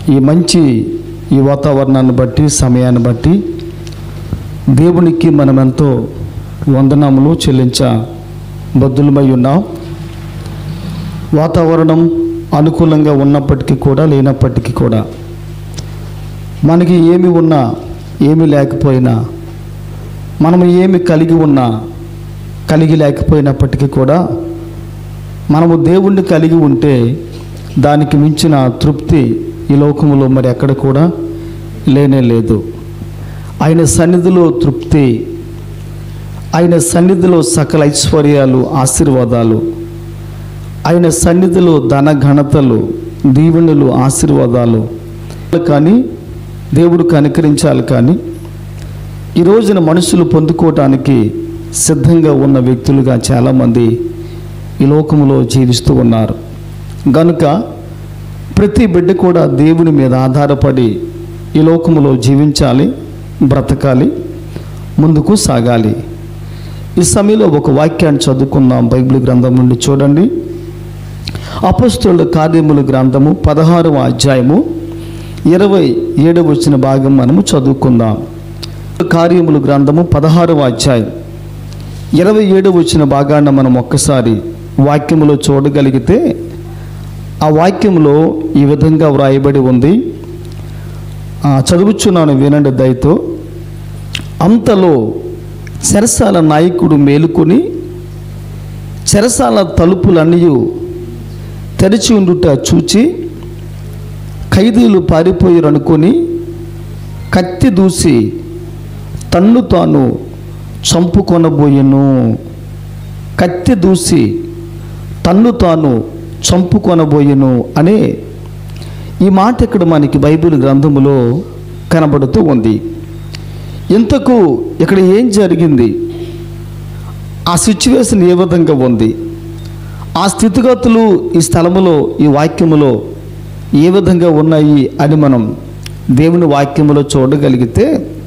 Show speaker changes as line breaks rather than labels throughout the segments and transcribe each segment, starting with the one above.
ఈ మంచి ఈ వాతావరణాన్ని బట్టి సమయాన్ని బట్టి దేవునికి మనమెంతో వందనములు చెల్లించ బద్దులమై ఉన్నాం వాతావరణం అనుకూలంగా ఉన్నప్పటికీ కూడా లేనప్పటికీ కూడా మనకి ఏమి ఉన్నా ఏమి లేకపోయినా మనము ఏమి కలిగి ఉన్నా కలిగి లేకపోయినప్పటికీ కూడా మనము దేవుణ్ణి కలిగి ఉంటే దానికి మించిన తృప్తి ఈ లోకములో మరి ఎక్కడ కూడా లేనే లేదు ఆయన సన్నిధిలో తృప్తి ఆయన సన్నిధిలో సకల ఐశ్వర్యాలు ఆశీర్వాదాలు ఆయన సన్నిధిలో ధన ఘనతలు దీవెనలు ఆశీర్వాదాలు కానీ దేవుడు కనికరించాలి కానీ ఈ రోజున మనుషులు పొందుకోవటానికి సిద్ధంగా ఉన్న వ్యక్తులుగా చాలామంది ఈ లోకములో జీవిస్తూ ఉన్నారు గనుక ప్రతి బిడ్డ కూడా దేవుని మీద ఆధారపడి ఈ లోకములో జీవించాలి బ్రతకాలి ముందుకు సాగాలి ఈ సమయంలో ఒక వాక్యాన్ని చదువుకుందాం బైబిల్ గ్రంథం నుండి చూడండి అపస్తుల కార్యముల గ్రంథము పదహారవ అధ్యాయము ఇరవై ఏడవ వచ్చిన భాగం మనము చదువుకుందాం కార్యముల గ్రంథము పదహారవ అధ్యాయం ఇరవై ఏడవ వచ్చిన భాగాన్ని మనం ఒక్కసారి వాక్యములో చూడగలిగితే ఆ వాక్యములో ఈ విధంగా వ్రాయబడి ఉంది ఆ, చదువుచున్నాను వినండి దయతో అంతలో చెరసాల నాయకుడు మేలుకొని చెరసాల తలుపులన్నీ తెరిచి ఉండుట చూచి ఖైదీలు పారిపోయారు అనుకొని కత్తి దూసి తన్ను తాను చంపుకొనబోయెను కత్తి దూసి తన్ను తాను చంపుకొనబోయెను అనే ఈ మాట ఇక్కడ మనకి బైబిల్ గ్రంథములో కనబడుతూ ఉంది ఇంతకు ఇక్కడ ఏం జరిగింది ఆ సిచ్యువేషన్ ఏ విధంగా ఉంది ఆ స్థితిగతులు ఈ స్థలములో ఈ వాక్యములో ఏ విధంగా ఉన్నాయి అని మనం దేవుని వాక్యములో చూడగలిగితే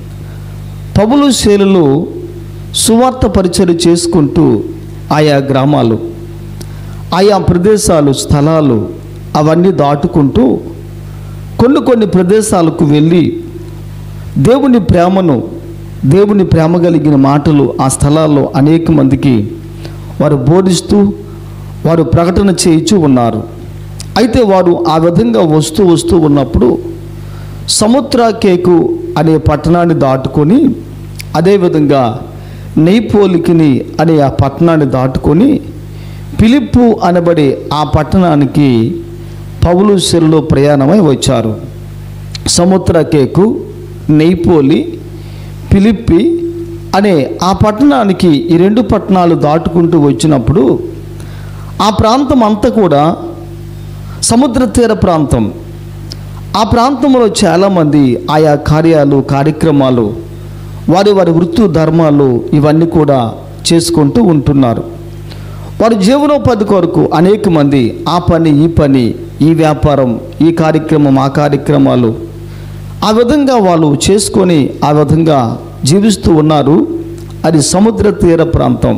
పౌలు శైలులు సువార్త పరిచయం చేసుకుంటూ ఆయా గ్రామాలు ఆయా ప్రదేశాలు స్థలాలు అవన్నీ దాటుకుంటూ కొన్ని కొన్ని ప్రదేశాలకు వెళ్ళి దేవుని ప్రేమను దేవుని ప్రేమ కలిగిన మాటలు ఆ స్థలాల్లో అనేక మందికి వారు బోధిస్తూ వారు ప్రకటన చేయించు ఉన్నారు అయితే వారు ఆ విధంగా వస్తూ వస్తూ ఉన్నప్పుడు సముద్ర కేకు అనే పట్టణాన్ని దాటుకొని అదేవిధంగా నెయ్పోలికిని అనే ఆ పట్టణాన్ని దాటుకొని పిలిప్పు అనబడే ఆ పట్టణానికి పౌలు శిరలో ప్రయాణమై వచ్చారు సముద్ర కేకు నెయ్పోలి పిలిప్పి అనే ఆ పట్టణానికి ఈ రెండు పట్టణాలు దాటుకుంటూ వచ్చినప్పుడు ఆ ప్రాంతం అంతా కూడా సముద్ర తీర ప్రాంతం ఆ ప్రాంతంలో చాలామంది ఆయా కార్యాలు కార్యక్రమాలు వారి వారి వృత్తి ధర్మాలు ఇవన్నీ కూడా చేసుకుంటూ ఉంటున్నారు వారి జీవనోపాధి కొరకు అనేక మంది ఆ పని ఈ పని ఈ వ్యాపారం ఈ కార్యక్రమం ఆ కార్యక్రమాలు ఆ విధంగా వాళ్ళు చేసుకొని ఆ విధంగా జీవిస్తూ ఉన్నారు అది సముద్ర తీర ప్రాంతం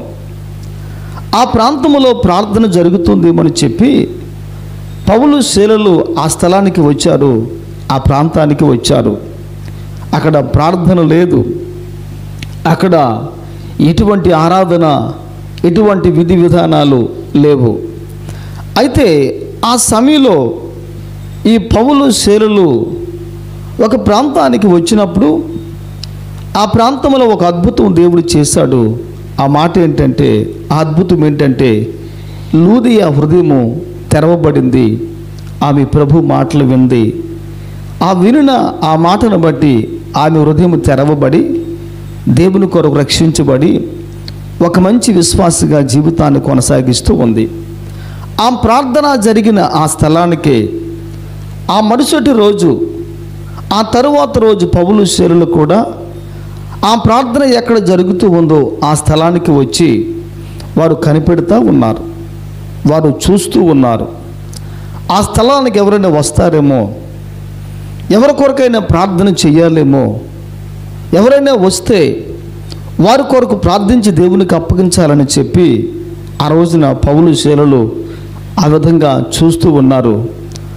ఆ ప్రాంతంలో ప్రార్థన జరుగుతుందేమని చెప్పి పౌలు శీలలు ఆ స్థలానికి వచ్చారు ఆ ప్రాంతానికి వచ్చారు అక్కడ ప్రార్థన లేదు అక్కడ ఎటువంటి ఆరాధన ఎటువంటి విధి విధానాలు లేవు అయితే ఆ సమయంలో ఈ పౌలు శీలలు ఒక ప్రాంతానికి వచ్చినప్పుడు ఆ ప్రాంతంలో ఒక అద్భుతం దేవుడు చేశాడు ఆ మాట ఏంటంటే ఆ అద్భుతం ఏంటంటే లూదియా హృదయము తెరవబడింది ఆమె ప్రభు మాటలు వింది ఆ వినిన ఆ మాటను బట్టి ఆమె హృదయం తెరవబడి దేవుని కొరకు రక్షించబడి ఒక మంచి విశ్వాసగా జీవితాన్ని కొనసాగిస్తూ ఉంది ఆ ప్రార్థన జరిగిన ఆ స్థలానికి ఆ మరుసటి రోజు ఆ తరువాత రోజు పౌలు శరులు కూడా ఆ ప్రార్థన ఎక్కడ జరుగుతూ ఉందో ఆ స్థలానికి వచ్చి వారు కనిపెడుతూ ఉన్నారు వారు చూస్తూ ఉన్నారు ఆ స్థలానికి ఎవరైనా వస్తారేమో ఎవరి కొరకైనా ప్రార్థన చెయ్యాలేమో ఎవరైనా వస్తే వారి కొరకు ప్రార్థించి దేవునికి అప్పగించాలని చెప్పి ఆ రోజున పౌలు శీలలు ఆ విధంగా చూస్తూ ఉన్నారు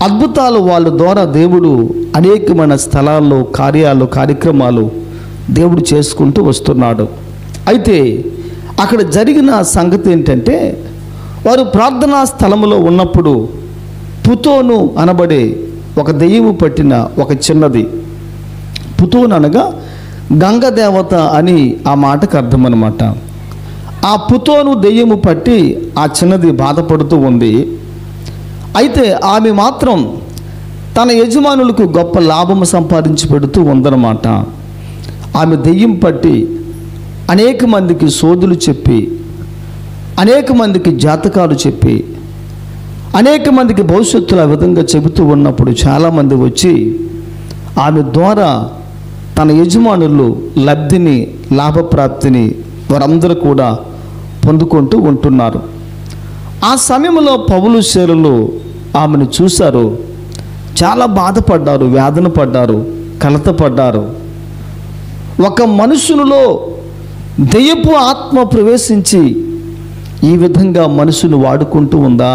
అద్భుతాలు వాళ్ళ ద్వారా దేవుడు అనేకమైన స్థలాల్లో కార్యాలు కార్యక్రమాలు దేవుడు చేసుకుంటూ వస్తున్నాడు అయితే అక్కడ జరిగిన సంగతి ఏంటంటే వారు ప్రార్థనా స్థలములో ఉన్నప్పుడు పుతోను అనబడే ఒక దెయ్యము పట్టిన ఒక చిన్నది పుతోను అనగా గంగ దేవత అని ఆ మాటకు అర్థం అనమాట ఆ పుతోను దెయ్యము పట్టి ఆ చిన్నది బాధపడుతూ ఉంది అయితే ఆమె మాత్రం తన యజమానులకు గొప్ప లాభము సంపాదించి పెడుతూ ఉందన్నమాట ఆమె దెయ్యం పట్టి అనేక మందికి సోదులు చెప్పి అనేక మందికి జాతకాలు చెప్పి అనేక మందికి భవిష్యత్తులో ఆ విధంగా చెబుతూ ఉన్నప్పుడు చాలామంది వచ్చి ఆమె ద్వారా తన యజమానులు లబ్ధిని లాభప్రాప్తిని వారందరూ కూడా పొందుకుంటూ ఉంటున్నారు ఆ సమయంలో పౌలు శేరులు ఆమెను చూశారు చాలా బాధపడ్డారు వేదన పడ్డారు కలత పడ్డారు ఒక మనుషునిలో దెయ్యపు ఆత్మ ప్రవేశించి ఈ విధంగా మనసును వాడుకుంటూ ఉందా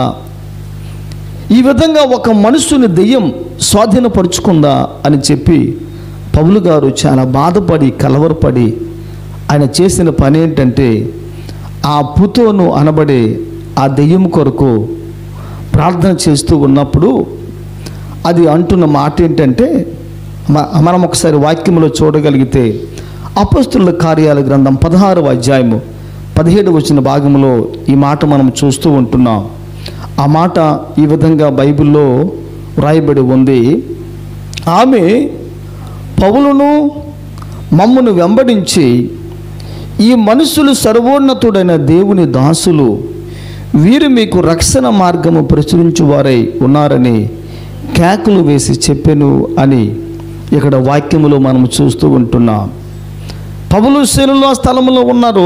ఈ విధంగా ఒక మనుషుని దెయ్యం స్వాధీనపరుచుకుందా అని చెప్పి పౌలు గారు చాలా బాధపడి కలవరపడి ఆయన చేసిన పని ఏంటంటే ఆ పుతోను అనబడే ఆ దెయ్యం కొరకు ప్రార్థన చేస్తూ ఉన్నప్పుడు అది అంటున్న మాట ఏంటంటే మ- మనం ఒకసారి వాక్యంలో చూడగలిగితే అపస్తుల కార్యాల గ్రంథం పదహారవ అధ్యాయము పదిహేడు వచ్చిన భాగంలో ఈ మాట మనం చూస్తూ ఉంటున్నాం ఆ మాట ఈ విధంగా బైబిల్లో వ్రాయబడి ఉంది ఆమె పౌలును మమ్మును వెంబడించి ఈ మనుషులు సర్వోన్నతుడైన దేవుని దాసులు వీరు మీకు రక్షణ మార్గము ప్రచురించువారై ఉన్నారని కేకలు వేసి చెప్పెను అని ఇక్కడ వాక్యములో మనం చూస్తూ ఉంటున్నాం పౌలు శైలులు ఆ స్థలంలో ఉన్నారు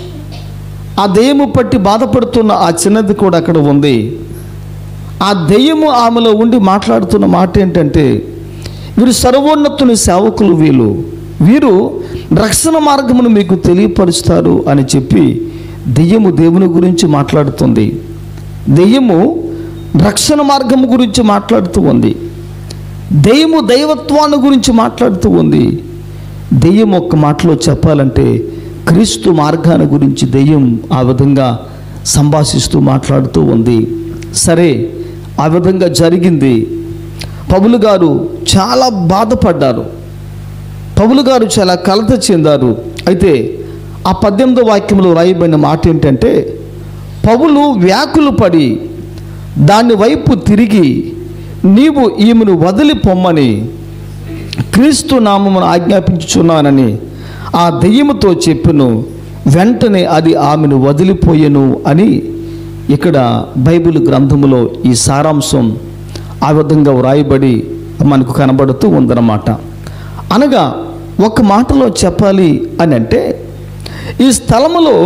ఆ దెయ్యము పట్టి బాధపడుతున్న ఆ చిన్నది కూడా అక్కడ ఉంది ఆ దెయ్యము ఆమెలో ఉండి మాట్లాడుతున్న మాట ఏంటంటే వీరు సర్వోన్నతుని సేవకులు వీళ్ళు వీరు రక్షణ మార్గమును మీకు తెలియపరుస్తారు అని చెప్పి దెయ్యము దేవుని గురించి మాట్లాడుతుంది దెయ్యము రక్షణ మార్గము గురించి మాట్లాడుతూ ఉంది దెయ్యము దైవత్వాన్ని గురించి మాట్లాడుతూ ఉంది దెయ్యం ఒక్క మాటలో చెప్పాలంటే క్రీస్తు మార్గాన్ని గురించి దెయ్యం ఆ విధంగా సంభాషిస్తూ మాట్లాడుతూ ఉంది సరే ఆ విధంగా జరిగింది పౌలు గారు చాలా బాధపడ్డారు పౌలు గారు చాలా కలత చెందారు అయితే ఆ పద్దెనిమిదో వాక్యంలో రాయబడిన మాట ఏంటంటే పౌలు వ్యాకులు పడి దాని వైపు తిరిగి నీవు ఈమెను వదిలి పొమ్మని క్రీస్తు నామమును ఆజ్ఞాపించుచున్నానని ఆ దెయ్యముతో చెప్పును వెంటనే అది ఆమెను వదిలిపోయెను అని ఇక్కడ బైబిల్ గ్రంథములో ఈ సారాంశం ఆ విధంగా వ్రాయబడి మనకు కనబడుతూ ఉందన్నమాట అనగా ఒక మాటలో చెప్పాలి అని అంటే ఈ స్థలములో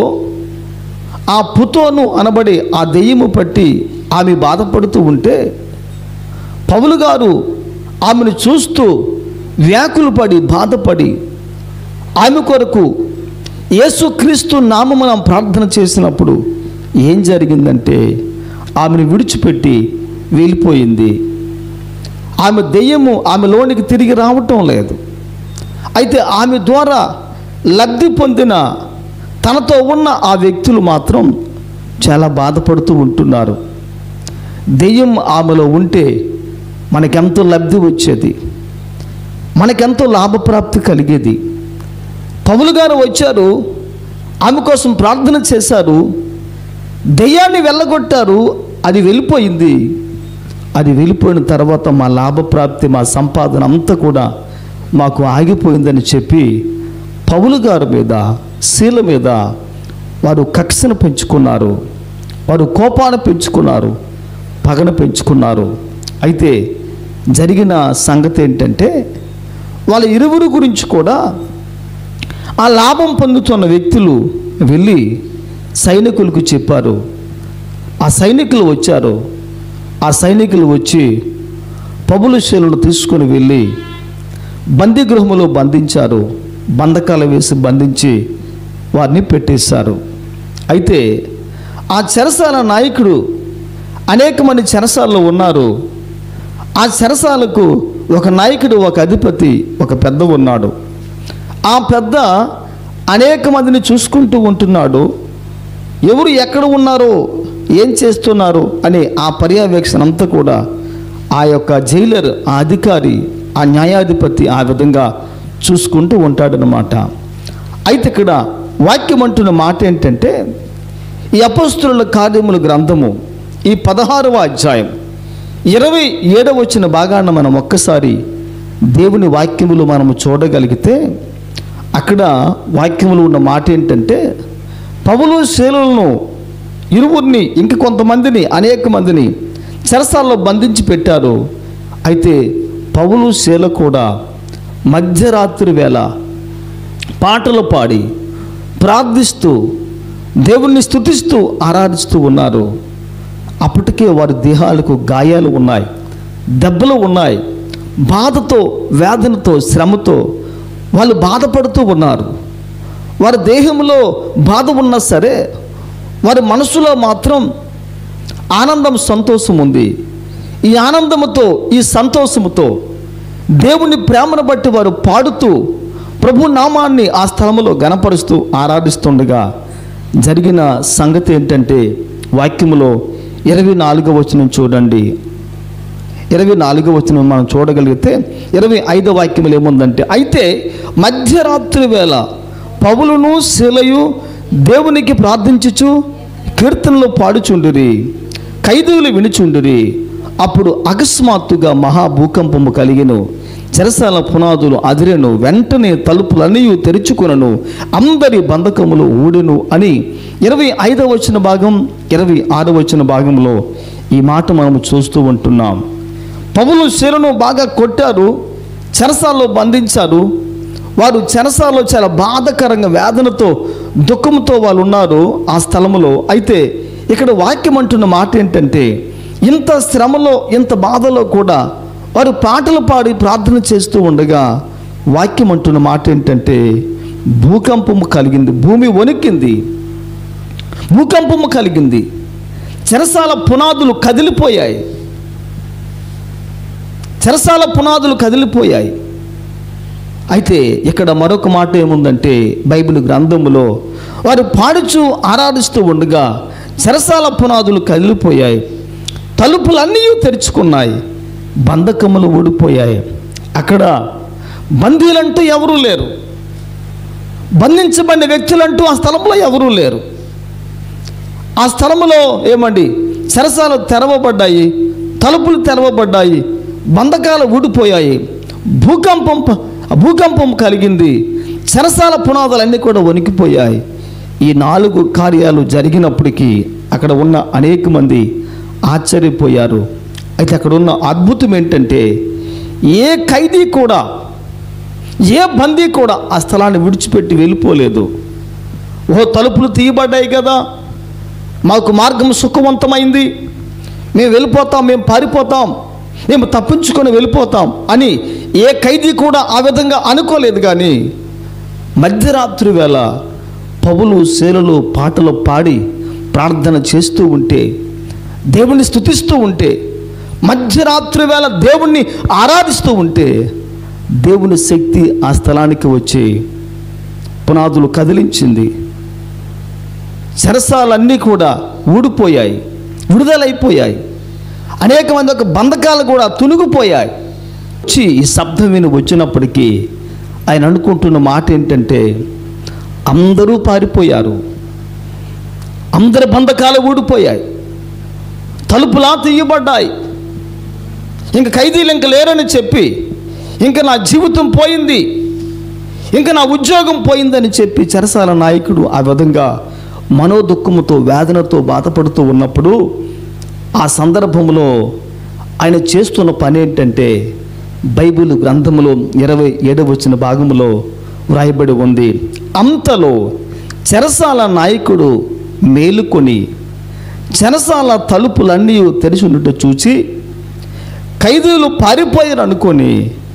ఆ పుతోను అనబడి ఆ దెయ్యము పట్టి ఆమె బాధపడుతూ ఉంటే పౌలు గారు ఆమెను చూస్తూ వ్యాకులు పడి బాధపడి ఆమె కొరకు యేసుక్రీస్తు నామమున ప్రార్థన చేసినప్పుడు ఏం జరిగిందంటే ఆమెను విడిచిపెట్టి వెళ్ళిపోయింది ఆమె దెయ్యము ఆమెలోనికి తిరిగి రావటం లేదు అయితే ఆమె ద్వారా లబ్ధి పొందిన తనతో ఉన్న ఆ వ్యక్తులు మాత్రం చాలా బాధపడుతూ ఉంటున్నారు దెయ్యం ఆమెలో ఉంటే మనకెంతో లబ్ధి వచ్చేది మనకెంతో లాభప్రాప్తి కలిగేది పౌలు గారు వచ్చారు ఆమె కోసం ప్రార్థన చేశారు దెయ్యాన్ని వెళ్ళగొట్టారు అది వెళ్ళిపోయింది అది వెళ్ళిపోయిన తర్వాత మా లాభప్రాప్తి మా సంపాదన అంతా కూడా మాకు ఆగిపోయిందని చెప్పి పౌలు గారి మీద శీల మీద వారు కక్షను పెంచుకున్నారు వారు కోపాన్ని పెంచుకున్నారు పగను పెంచుకున్నారు అయితే జరిగిన సంగతి ఏంటంటే వాళ్ళ ఇరువురు గురించి కూడా ఆ లాభం పొందుతున్న వ్యక్తులు వెళ్ళి సైనికులకు చెప్పారు ఆ సైనికులు వచ్చారు ఆ సైనికులు వచ్చి పబులశీలను తీసుకొని వెళ్ళి బందీగృహములో బంధించారు బంధకాలు వేసి బంధించి వారిని పెట్టేశారు అయితే ఆ చెరసాల నాయకుడు అనేక మంది చెరసాల్లో ఉన్నారు ఆ చెరసాలకు ఒక నాయకుడు ఒక అధిపతి ఒక పెద్ద ఉన్నాడు ఆ పెద్ద అనేక మందిని చూసుకుంటూ ఉంటున్నాడు ఎవరు ఎక్కడ ఉన్నారో ఏం చేస్తున్నారు అనే ఆ పర్యవేక్షణ అంతా కూడా ఆ యొక్క జైలర్ ఆ అధికారి ఆ న్యాయాధిపతి ఆ విధంగా చూసుకుంటూ ఉంటాడనమాట అయితే ఇక్కడ వాక్యం అంటున్న మాట ఏంటంటే ఈ అపస్తుల కార్యముల గ్రంథము ఈ పదహారవ అధ్యాయం ఇరవై ఏడవ వచ్చిన భాగాన్ని మనం ఒక్కసారి దేవుని వాక్యములు మనము చూడగలిగితే అక్కడ వాక్యములు ఉన్న మాట ఏంటంటే పౌలు శీలను ఇరువురిని ఇంక కొంతమందిని అనేక మందిని చెరసాల్లో బంధించి పెట్టారు అయితే పౌలు శీల కూడా మధ్యరాత్రి వేళ పాటలు పాడి ప్రార్థిస్తూ దేవుణ్ణి స్తుతిస్తూ ఆరాధిస్తూ ఉన్నారు అప్పటికే వారి దేహాలకు గాయాలు ఉన్నాయి దెబ్బలు ఉన్నాయి బాధతో వేదనతో శ్రమతో వాళ్ళు బాధపడుతూ ఉన్నారు వారి దేహంలో బాధ ఉన్నా సరే వారి మనసులో మాత్రం ఆనందం సంతోషం ఉంది ఈ ఆనందముతో ఈ సంతోషముతో దేవుని ప్రేమను బట్టి వారు పాడుతూ ప్రభు నామాన్ని ఆ స్థలములో గణపరుస్తూ ఆరాధిస్తుండగా జరిగిన సంగతి ఏంటంటే వాక్యములో ఇరవై నాలుగవ వచనం చూడండి ఇరవై నాలుగో వచనం మనం చూడగలిగితే ఇరవై ఐదో వాక్యములు ఏముందంటే అయితే మధ్యరాత్రి వేళ పౌలును శిలయు దేవునికి ప్రార్థించుచు కీర్తనలు పాడుచుండిరి ఖైదీలు వినుచుండిరి అప్పుడు అకస్మాత్తుగా మహాభూకంపము కలిగిను చెరసాల పునాదులు అదిరెను వెంటనే తలుపులన్నీ తెరుచుకొనను అందరి బంధకములు ఊడెను అని ఇరవై ఐదవ వచ్చిన భాగం ఇరవై ఆరవ వచ్చిన భాగంలో ఈ మాట మనము చూస్తూ ఉంటున్నాం పౌలు శీలను బాగా కొట్టారు చెరసాల్లో బంధించారు వారు చెరసాల్లో చాలా బాధకరంగా వేదనతో దుఃఖంతో వాళ్ళు ఉన్నారు ఆ స్థలములో అయితే ఇక్కడ వాక్యం అంటున్న మాట ఏంటంటే ఇంత శ్రమలో ఇంత బాధలో కూడా వారు పాటలు పాడి ప్రార్థన చేస్తూ ఉండగా వాక్యం అంటున్న మాట ఏంటంటే భూకంపము కలిగింది భూమి వణికింది భూకంపము కలిగింది చెరసాల పునాదులు కదిలిపోయాయి చెరసాల పునాదులు కదిలిపోయాయి అయితే ఇక్కడ మరొక మాట ఏముందంటే బైబిల్ గ్రంథములో వారు పాడుచు ఆరాధిస్తూ ఉండగా చెరసాల పునాదులు కదిలిపోయాయి తలుపులన్నీ తెరుచుకున్నాయి బంధకములు ఊడిపోయాయి అక్కడ బందీలంటూ ఎవరూ లేరు బంధించబడిన వ్యక్తులంటూ ఆ స్థలంలో ఎవరూ లేరు ఆ స్థలంలో ఏమండి చెరసాలు తెరవబడ్డాయి తలుపులు తెరవబడ్డాయి బంధకాలు ఊడిపోయాయి భూకంపం ప- భూకంపం కలిగింది చెరసాల పునాదులన్నీ కూడా వణికిపోయాయి ఈ నాలుగు కార్యాలు జరిగినప్పటికీ అక్కడ ఉన్న అనేక మంది ఆశ్చర్యపోయారు అయితే అక్కడ ఉన్న అద్భుతం ఏంటంటే ఏ ఖైదీ కూడా ఏ బందీ కూడా ఆ స్థలాన్ని విడిచిపెట్టి వెళ్ళిపోలేదు ఓ తలుపులు తీయబడ్డాయి కదా మాకు మార్గం సుఖవంతమైంది మేము వెళ్ళిపోతాం మేము పారిపోతాం మేము తప్పించుకొని వెళ్ళిపోతాం అని ఏ ఖైదీ కూడా ఆ విధంగా అనుకోలేదు కానీ మధ్యరాత్రి వేళ పవులు శేలలు పాటలు పాడి ప్రార్థన చేస్తూ ఉంటే దేవుణ్ణి స్తుతిస్తూ ఉంటే మధ్యరాత్రి వేళ దేవుణ్ణి ఆరాధిస్తూ ఉంటే దేవుని శక్తి ఆ స్థలానికి వచ్చి పునాదులు కదిలించింది చెరసాలన్నీ కూడా ఊడిపోయాయి విడుదలైపోయాయి అనేక మంది యొక్క బంధకాలు కూడా తునిగిపోయాయి వచ్చి ఈ శబ్దం విని వచ్చినప్పటికీ ఆయన అనుకుంటున్న మాట ఏంటంటే అందరూ పారిపోయారు అందరి బంధకాలు ఊడిపోయాయి తలుపులా తీయబడ్డాయి ఇంక ఖైదీలు ఇంక లేరని చెప్పి ఇంక నా జీవితం పోయింది ఇంకా నా ఉద్యోగం పోయిందని చెప్పి చెరసాల నాయకుడు ఆ విధంగా మనోదుఖముతో వేదనతో బాధపడుతూ ఉన్నప్పుడు ఆ సందర్భంలో ఆయన చేస్తున్న పని ఏంటంటే బైబిల్ గ్రంథములో ఇరవై ఏడవ వచ్చిన భాగంలో వ్రాయబడి ఉంది అంతలో చెరసాల నాయకుడు మేలుకొని చెరసాల తలుపులన్నీ తెరిచి ఉండటం చూచి ఖైదీలు పారిపోయారు అనుకొని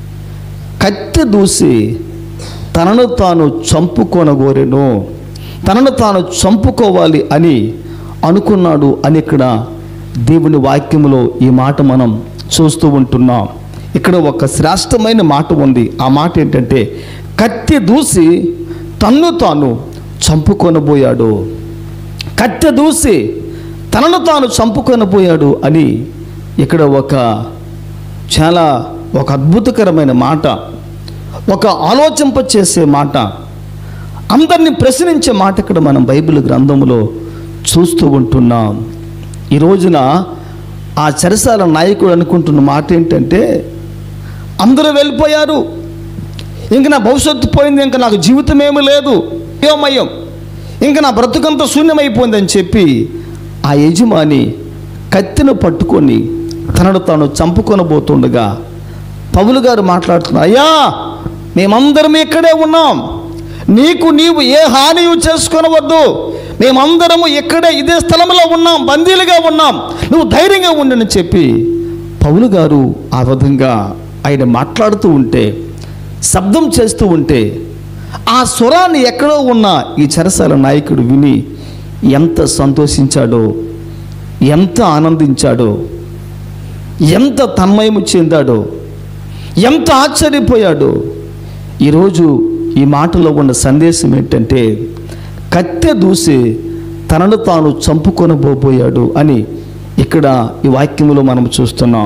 కట్టె దూసి తనను తాను చంపుకొనగోరెను తనను తాను చంపుకోవాలి అని అనుకున్నాడు అని ఇక్కడ దేవుని వాక్యములో ఈ మాట మనం చూస్తూ ఉంటున్నాం ఇక్కడ ఒక శ్రేష్టమైన మాట ఉంది ఆ మాట ఏంటంటే కత్తి దూసి తన్ను తాను చంపుకొనబోయాడు కత్తె దూసి తనను తాను చంపుకొనబోయాడు అని ఇక్కడ ఒక చాలా ఒక అద్భుతకరమైన మాట ఒక ఆలోచింప చేసే మాట అందరినీ ప్రశ్నించే మాట ఇక్కడ మనం బైబిల్ గ్రంథంలో చూస్తూ ఉంటున్నాం ఈ రోజున ఆ చెరసాల నాయకుడు అనుకుంటున్న మాట ఏంటంటే అందరూ వెళ్ళిపోయారు ఇంక నా భవిష్యత్తు పోయింది ఇంకా నాకు జీవితం ఏమీ లేదు అయోమయం ఇంకా నా బ్రతుకంతా శూన్యమైపోయిందని చెప్పి ఆ యజమాని కత్తిని పట్టుకొని తనను తాను చంపుకొనబోతుండగా పౌలు గారు మాట్లాడుతున్నారు అయ్యా మేమందరం ఇక్కడే ఉన్నాం నీకు నీవు ఏ హానియు చేసుకొనవద్దు మేమందరము ఇక్కడే ఇదే స్థలంలో ఉన్నాం బందీలుగా ఉన్నాం నువ్వు ధైర్యంగా ఉండని చెప్పి పౌలు గారు ఆ విధంగా ఆయన మాట్లాడుతూ ఉంటే శబ్దం చేస్తూ ఉంటే ఆ స్వరాన్ని ఎక్కడో ఉన్న ఈ చెరసాల నాయకుడు విని ఎంత సంతోషించాడో ఎంత ఆనందించాడో ఎంత తన్మయము చెందాడో ఎంత ఆశ్చర్యపోయాడో ఈరోజు ఈ మాటలో ఉన్న సందేశం ఏంటంటే కత్తె దూసి తనను తాను చంపుకొనబోబోయాడు అని ఇక్కడ ఈ వాక్యంలో మనం చూస్తున్నాం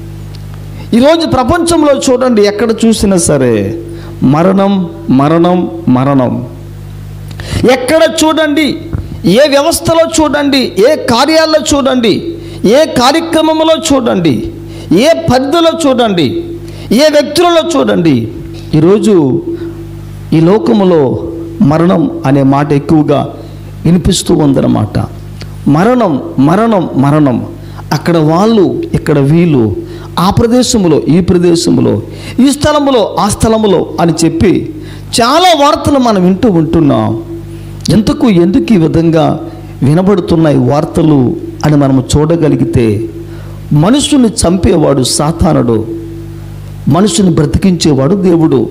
ఈరోజు ప్రపంచంలో చూడండి ఎక్కడ చూసినా సరే మరణం మరణం మరణం ఎక్కడ చూడండి ఏ వ్యవస్థలో చూడండి ఏ కార్యాల్లో చూడండి ఏ కార్యక్రమంలో చూడండి ఏ పరిధిలో చూడండి ఏ వ్యక్తులలో చూడండి ఈరోజు ఈ లోకములో మరణం అనే మాట ఎక్కువగా వినిపిస్తూ ఉందన్నమాట మరణం మరణం మరణం అక్కడ వాళ్ళు ఇక్కడ వీళ్ళు ఆ ప్రదేశంలో ఈ ప్రదేశంలో ఈ స్థలములో ఆ స్థలములో అని చెప్పి చాలా వార్తలు మనం వింటూ ఉంటున్నాం ఎందుకు ఎందుకు ఈ విధంగా వినబడుతున్నాయి వార్తలు అని మనము చూడగలిగితే మనుషుని చంపేవాడు సాతానుడు మనుషుని బ్రతికించేవాడు దేవుడు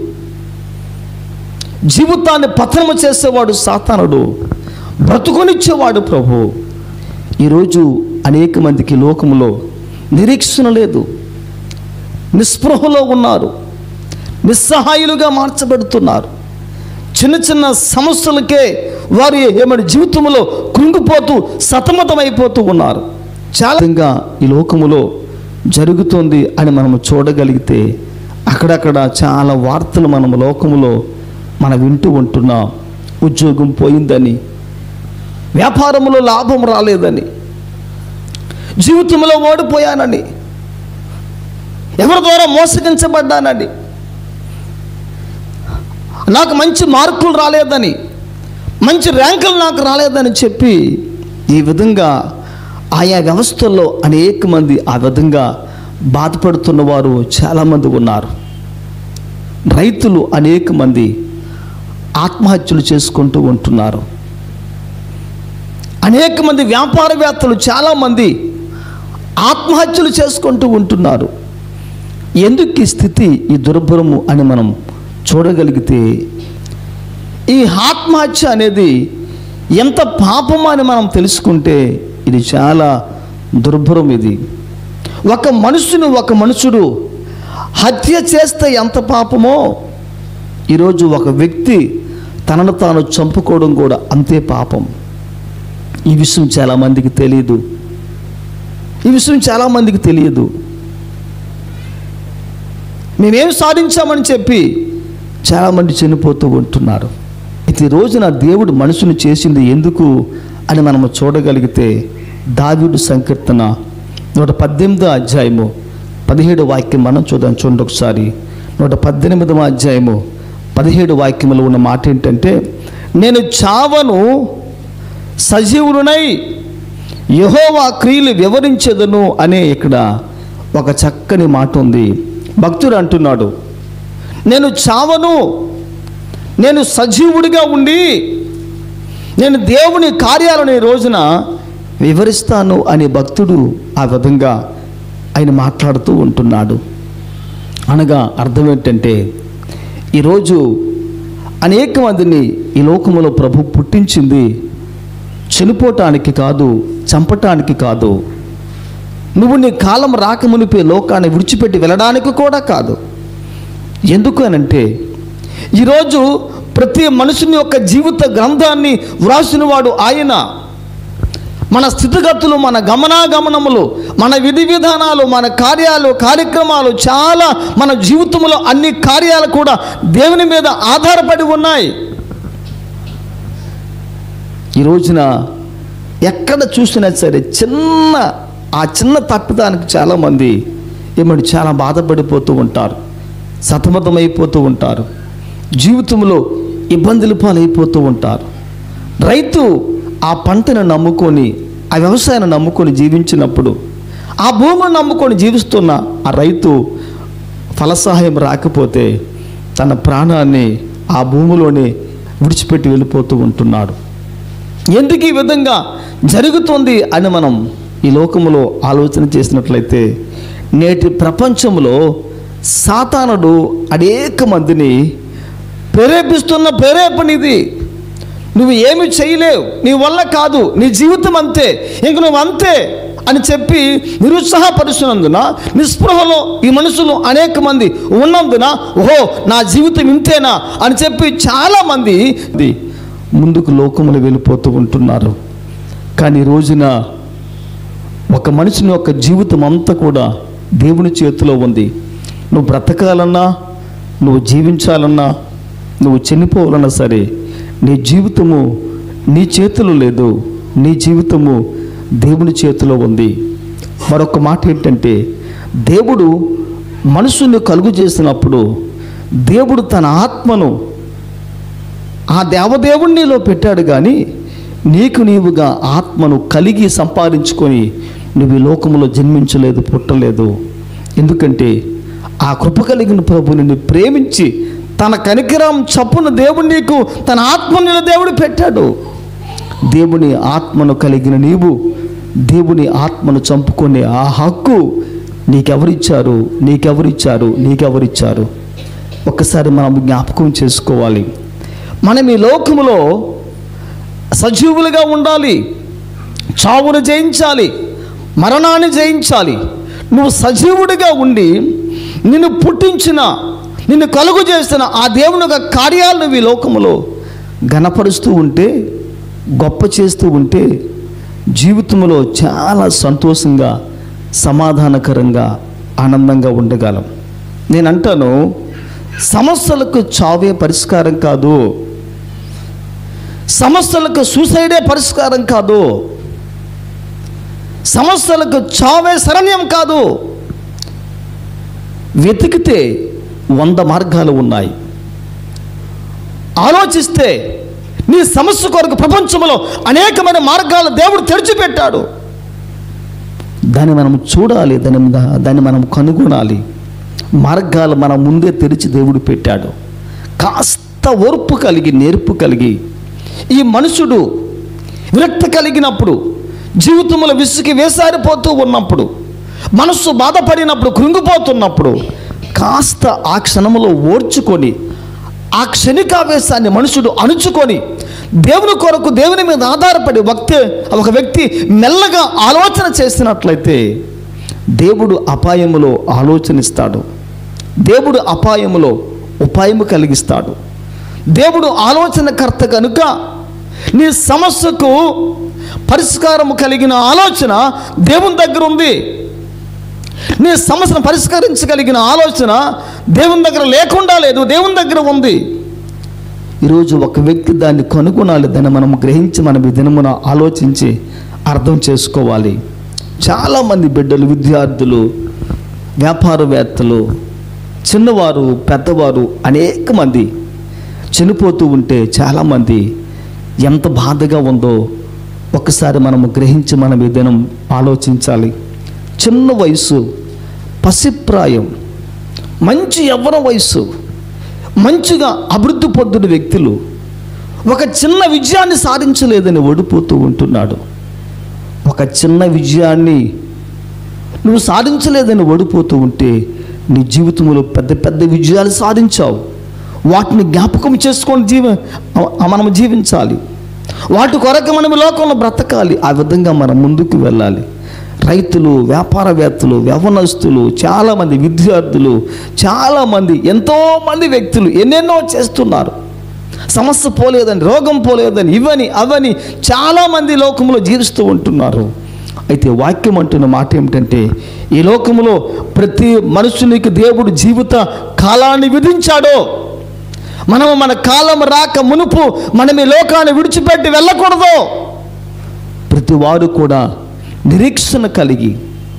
జీవితాన్ని పతనము చేసేవాడు సాతానుడు బ్రతుకొనిచ్చేవాడు ప్రభు ఈరోజు అనేక మందికి లోకములో నిరీక్షణ లేదు నిస్పృహలో ఉన్నారు నిస్సహాయులుగా మార్చబడుతున్నారు చిన్న చిన్న సమస్యలకే వారి ఏమని జీవితంలో కృంగిపోతూ సతమతమైపోతూ ఉన్నారు చాలా విధంగా ఈ లోకములో జరుగుతుంది అని మనం చూడగలిగితే అక్కడక్కడ చాలా వార్తలు మనం లోకములో మనం వింటూ ఉంటున్నాం ఉద్యోగం పోయిందని వ్యాపారంలో లాభం రాలేదని జీవితంలో ఓడిపోయానని ఎవరి ద్వారా మోసగించబడ్డానని నాకు మంచి మార్కులు రాలేదని మంచి ర్యాంకులు నాకు రాలేదని చెప్పి ఈ విధంగా ఆయా వ్యవస్థల్లో అనేక మంది ఆ విధంగా బాధపడుతున్న వారు చాలామంది ఉన్నారు రైతులు అనేక మంది ఆత్మహత్యలు చేసుకుంటూ ఉంటున్నారు అనేక మంది వ్యాపారవేత్తలు చాలామంది ఆత్మహత్యలు చేసుకుంటూ ఉంటున్నారు ఎందుకు ఈ స్థితి ఈ దుర్భరము అని మనం చూడగలిగితే ఈ ఆత్మహత్య అనేది ఎంత పాపమో అని మనం తెలుసుకుంటే ఇది చాలా దుర్భరం ఇది ఒక మనుషుని ఒక మనుషుడు హత్య చేస్తే ఎంత పాపమో ఈరోజు ఒక వ్యక్తి తనను తాను చంపుకోవడం కూడా అంతే పాపం ఈ విషయం చాలామందికి తెలియదు ఈ విషయం చాలామందికి తెలియదు మేమేం సాధించామని చెప్పి చాలామంది చనిపోతూ ఉంటున్నారు అయితే ఈ రోజున దేవుడు మనుషుని చేసింది ఎందుకు అని మనము చూడగలిగితే దావీదు సంకీర్తన నూట పద్దెనిమిదో అధ్యాయము పదిహేడు వాక్యం మనం చూద్దాం చూడండి ఒకసారి నూట పద్దెనిమిదవ అధ్యాయము పదిహేడు వాక్యములో ఉన్న మాట ఏంటంటే నేను చావను సజీవుడునై యహోవా క్రియలు వివరించదను అనే ఇక్కడ ఒక చక్కని మాట ఉంది భక్తుడు అంటున్నాడు నేను చావను నేను సజీవుడిగా ఉండి నేను దేవుని కార్యాలను ఈ రోజున వివరిస్తాను అనే భక్తుడు ఆ విధంగా ఆయన మాట్లాడుతూ ఉంటున్నాడు అనగా అర్థం ఏంటంటే ఈరోజు అనేక మందిని ఈ లోకములో ప్రభు పుట్టించింది చనిపోవటానికి కాదు చంపటానికి కాదు నువ్వు నీ కాలం రాకమునిపే లోకాన్ని విడిచిపెట్టి వెళ్ళడానికి కూడా కాదు ఎందుకు అనంటే ఈరోజు ప్రతి మనుషుని యొక్క జీవిత గ్రంథాన్ని వ్రాసినవాడు ఆయన మన స్థితిగతులు మన గమనాగమనములు మన విధి విధానాలు మన కార్యాలు కార్యక్రమాలు చాలా మన జీవితంలో అన్ని కార్యాలు కూడా దేవుని మీద ఆధారపడి ఉన్నాయి ఈ రోజున ఎక్కడ చూసినా సరే చిన్న ఆ చిన్న తప్పిదానికి చాలామంది ఏమంటే చాలా బాధపడిపోతూ ఉంటారు సతమతమైపోతూ ఉంటారు జీవితంలో ఇబ్బందులు పాలైపోతూ ఉంటారు రైతు ఆ పంటను నమ్ముకొని ఆ వ్యవసాయాన్ని నమ్ముకొని జీవించినప్పుడు ఆ భూమిని నమ్ముకొని జీవిస్తున్న ఆ రైతు ఫలసహాయం రాకపోతే తన ప్రాణాన్ని ఆ భూమిలోనే విడిచిపెట్టి వెళ్ళిపోతూ ఉంటున్నాడు ఎందుకు ఈ విధంగా జరుగుతుంది అని మనం ఈ లోకములో ఆలోచన చేసినట్లయితే నేటి ప్రపంచంలో సాతానుడు అనేక మందిని ప్రేరేపిస్తున్న ప్రేరేపణ ఇది నువ్వు ఏమి చేయలేవు నీ వల్ల కాదు నీ జీవితం అంతే ఇంక నువ్వు అంతే అని చెప్పి నిరుత్సాహపరుస్తున్నందున నిస్పృహలో ఈ మనుషులు అనేక మంది ఉన్నందున ఓహో నా జీవితం ఇంతేనా అని చెప్పి చాలామంది ఇది ముందుకు లోకములు వెళ్ళిపోతూ ఉంటున్నారు కానీ ఈ రోజున ఒక మనిషిని యొక్క జీవితం అంతా కూడా దేవుని చేతిలో ఉంది నువ్వు బ్రతకాలన్నా నువ్వు జీవించాలన్నా నువ్వు చనిపోవాలన్నా సరే నీ జీవితము నీ చేతిలో లేదు నీ జీవితము దేవుని చేతిలో ఉంది మరొక మాట ఏంటంటే దేవుడు మనుషుని కలుగు చేసినప్పుడు దేవుడు తన ఆత్మను ఆ దేవదేవుడు నీలో పెట్టాడు కానీ నీకు నీవుగా ఆత్మను కలిగి సంపాదించుకొని నువ్వు ఈ లోకంలో జన్మించలేదు పుట్టలేదు ఎందుకంటే ఆ కృప కలిగిన ప్రభు నిన్ను ప్రేమించి తన కనికరం చప్పున దేవుడు నీకు తన ఆత్మని దేవుడు పెట్టాడు దేవుని ఆత్మను కలిగిన నీవు దేవుని ఆత్మను చంపుకునే ఆ హక్కు నీకెవరిచ్చారు నీకెవరిచ్చారు నీకెవరిచ్చారు ఒక్కసారి మనం జ్ఞాపకం చేసుకోవాలి మనం ఈ లోకములో సజీవులుగా ఉండాలి చావును జయించాలి మరణాన్ని జయించాలి నువ్వు సజీవుడిగా ఉండి నిన్ను పుట్టించిన నిన్ను కలుగు చేసిన ఆ దేవుని యొక్క కార్యాలు నువ్వు ఈ లోకములో గణపరుస్తూ ఉంటే గొప్ప చేస్తూ ఉంటే జీవితంలో చాలా సంతోషంగా సమాధానకరంగా ఆనందంగా ఉండగలం నేను అంటాను సమస్యలకు చావే పరిష్కారం కాదు సమస్యలకు సూసైడే పరిష్కారం కాదు సమస్యలకు చావే శరణ్యం కాదు వెతికితే వంద మార్గాలు ఉన్నాయి ఆలోచిస్తే నీ సమస్య కొరకు ప్రపంచంలో అనేకమైన మార్గాలు దేవుడు తెరిచిపెట్టాడు దాన్ని మనం చూడాలి దాని దాన్ని మనం కనుగొనాలి మార్గాలు మన ముందే తెరిచి దేవుడు పెట్టాడు కాస్త ఓర్పు కలిగి నేర్పు కలిగి ఈ మనుషుడు విరక్తి కలిగినప్పుడు జీవితంలో విసుకి వేసారిపోతూ ఉన్నప్పుడు మనస్సు బాధపడినప్పుడు కృంగిపోతున్నప్పుడు కాస్త ఆ క్షణంలో ఓర్చుకొని ఆ క్షణికావేశాన్ని మనుషుడు అణుచుకొని దేవుని కొరకు దేవుని మీద ఆధారపడి వ్యక్తి ఒక వ్యక్తి మెల్లగా ఆలోచన చేసినట్లయితే దేవుడు అపాయములో ఆలోచనిస్తాడు దేవుడు అపాయములో ఉపాయము కలిగిస్తాడు దేవుడు ఆలోచనకర్త కనుక నీ సమస్యకు పరిష్కారము కలిగిన ఆలోచన దేవుని దగ్గర ఉంది నీ సమస్యను పరిష్కరించగలిగిన ఆలోచన దేవుని దగ్గర లేకుండా లేదు దేవుని దగ్గర ఉంది ఈరోజు ఒక వ్యక్తి దాన్ని కనుగొనాలి దాన్ని మనం గ్రహించి మనం ఈ దినమున ఆలోచించి అర్థం చేసుకోవాలి చాలామంది బిడ్డలు విద్యార్థులు వ్యాపారవేత్తలు చిన్నవారు పెద్దవారు అనేక మంది చనిపోతూ ఉంటే చాలామంది ఎంత బాధగా ఉందో ఒకసారి మనము గ్రహించి మనం ఈ దినం ఆలోచించాలి చిన్న వయసు పసిప్రాయం మంచి యవ్వన వయసు మంచిగా అభివృద్ధి పొందిన వ్యక్తులు ఒక చిన్న విజయాన్ని సాధించలేదని ఓడిపోతూ ఉంటున్నాడు ఒక చిన్న విజయాన్ని నువ్వు సాధించలేదని ఓడిపోతూ ఉంటే నీ జీవితంలో పెద్ద పెద్ద విజయాలు సాధించావు వాటిని జ్ఞాపకం చేసుకొని జీవ మనం జీవించాలి వాటి కొరకు మనం ఈ లోకంలో బ్రతకాలి ఆ విధంగా మనం ముందుకు వెళ్ళాలి రైతులు వ్యాపారవేత్తలు వ్యవనస్తులు చాలామంది విద్యార్థులు చాలామంది ఎంతోమంది వ్యక్తులు ఎన్నెన్నో చేస్తున్నారు సమస్య పోలేదని రోగం పోలేదని ఇవని అవని చాలామంది లోకంలో జీవిస్తూ ఉంటున్నారు అయితే వాక్యం అంటున్న మాట ఏమిటంటే ఈ లోకములో ప్రతి మనుషునికి దేవుడు జీవిత కాలాన్ని విధించాడో మనము మన కాలం రాక మునుపు మనం ఈ లోకాన్ని విడిచిపెట్టి వెళ్ళకూడదు ప్రతి వారు కూడా నిరీక్షణ కలిగి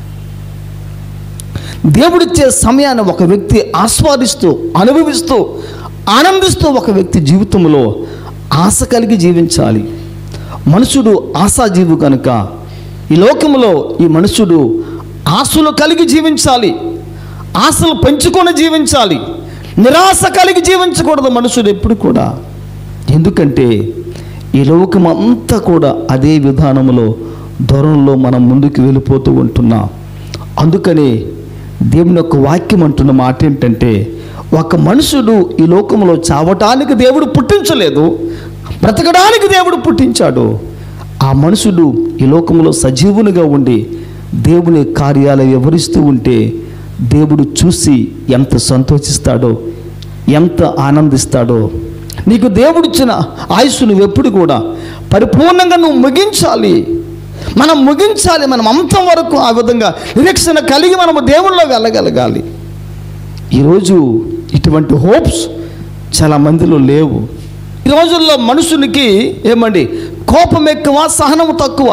దేవుడిచ్చే సమయాన్ని ఒక వ్యక్తి ఆస్వాదిస్తూ అనుభవిస్తూ ఆనందిస్తూ ఒక వ్యక్తి జీవితంలో ఆశ కలిగి జీవించాలి మనుషుడు ఆశాజీవి కనుక ఈ లోకంలో ఈ మనుషుడు ఆశలు కలిగి జీవించాలి ఆశలు పెంచుకొని జీవించాలి నిరాశ కలిగి జీవించకూడదు మనుషుడు ఎప్పుడు కూడా ఎందుకంటే ఈ లోకం అంతా కూడా అదే విధానంలో దూరంలో మనం ముందుకు వెళ్ళిపోతూ ఉంటున్నాం అందుకని దేవుని యొక్క వాక్యం అంటున్న మాట ఏంటంటే ఒక మనుషుడు ఈ లోకంలో చావటానికి దేవుడు పుట్టించలేదు బ్రతకడానికి దేవుడు పుట్టించాడు ఆ మనుషుడు ఈ లోకంలో సజీవునిగా ఉండి దేవుని కార్యాలు వివరిస్తూ ఉంటే దేవుడు చూసి ఎంత సంతోషిస్తాడో ఎంత ఆనందిస్తాడో నీకు దేవుడిచ్చిన ఆయుస్సు నువ్వు ఎప్పుడు కూడా పరిపూర్ణంగా నువ్వు ముగించాలి మనం ముగించాలి మనం అంతం వరకు ఆ విధంగా నిరీక్షణ కలిగి మనము దేవుళ్ళో వెళ్ళగలగాలి ఈరోజు ఇటువంటి హోప్స్ చాలా మందిలో లేవు ఈ రోజుల్లో మనుషునికి ఏమండి కోపం ఎక్కువ సహనం తక్కువ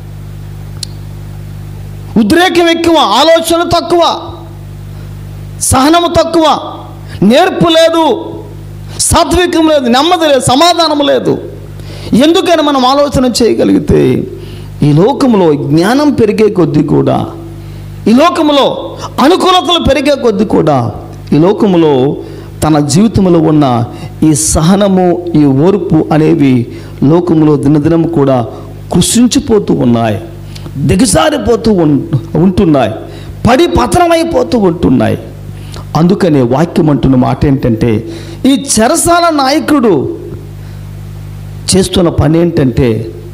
ఉద్రేకం ఎక్కువ ఆలోచన తక్కువ సహనము తక్కువ నేర్పు లేదు సాత్వికం లేదు నెమ్మది లేదు సమాధానం లేదు ఎందుకని మనం ఆలోచన చేయగలిగితే ఈ లోకంలో జ్ఞానం పెరిగే కొద్దీ కూడా ఈ లోకంలో అనుకూలతలు పెరిగే కొద్దీ కూడా ఈ లోకంలో తన జీవితంలో ఉన్న ఈ సహనము ఈ ఓర్పు అనేవి లోకంలో దినదినం కూడా కృషించిపోతూ ఉన్నాయి దిగజారిపోతూ ఉన్- ఉంటున్నాయి పడి పతనమైపోతూ ఉంటున్నాయి అందుకనే వాక్యం అంటున్న మాట ఏంటంటే ఈ చెరసాల నాయకుడు చేస్తున్న పని ఏంటంటే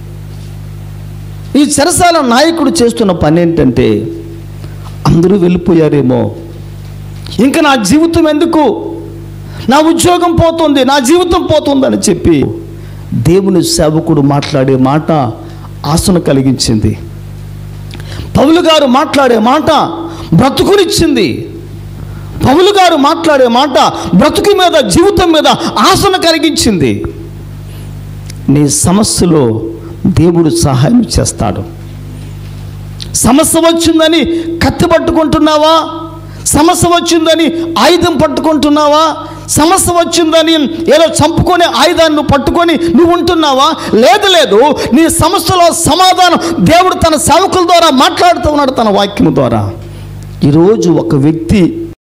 ఈ చెరసాల నాయకుడు చేస్తున్న పని ఏంటంటే అందరూ వెళ్ళిపోయారేమో ఇంకా నా జీవితం ఎందుకు నా ఉద్యోగం పోతుంది నా జీవితం పోతుందని చెప్పి దేవుని సేవకుడు మాట్లాడే మాట ఆశను కలిగించింది పౌలు గారు మాట్లాడే మాట బ్రతుకునిచ్చింది పౌలు గారు మాట్లాడే మాట బ్రతుకు మీద జీవితం మీద ఆశను కలిగించింది నీ సమస్యలో దేవుడు సహాయం చేస్తాడు సమస్య వచ్చిందని కత్తి పట్టుకుంటున్నావా సమస్య వచ్చిందని ఆయుధం పట్టుకుంటున్నావా సమస్య వచ్చిందని ఏదో చంపుకొని ఆయుధాన్ని నువ్వు పట్టుకొని నువ్వు ఉంటున్నావా లేదు లేదు నీ సమస్యలో సమాధానం దేవుడు తన సేవకుల ద్వారా మాట్లాడుతూ ఉన్నాడు తన వాక్యం ద్వారా ఈరోజు ఒక వ్యక్తి